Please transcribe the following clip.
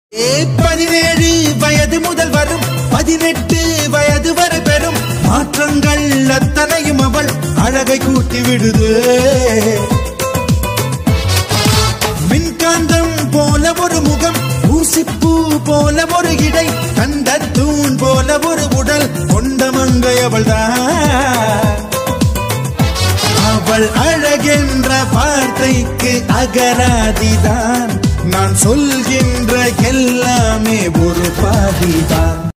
ஏ பதினேழு வயது முதல் வரும் பதினெட்டு வயது வரை பெறும் மாற்றங்கள் அத்தனையும் அவள் அழகை கூட்டி விடுது மின்காந்தம் போல ஒரு முகம் ஊசிப்பூ போல ஒரு இடை கண்ட தூண் போல ஒரு உடல் கொண்ட மங்கை அவள்தான் அவள் அழகென்ற வார்த்தைக்கு அகராதிதான் நான் சொல்கின்ற எல்லாமே ஒரு பாதிதான்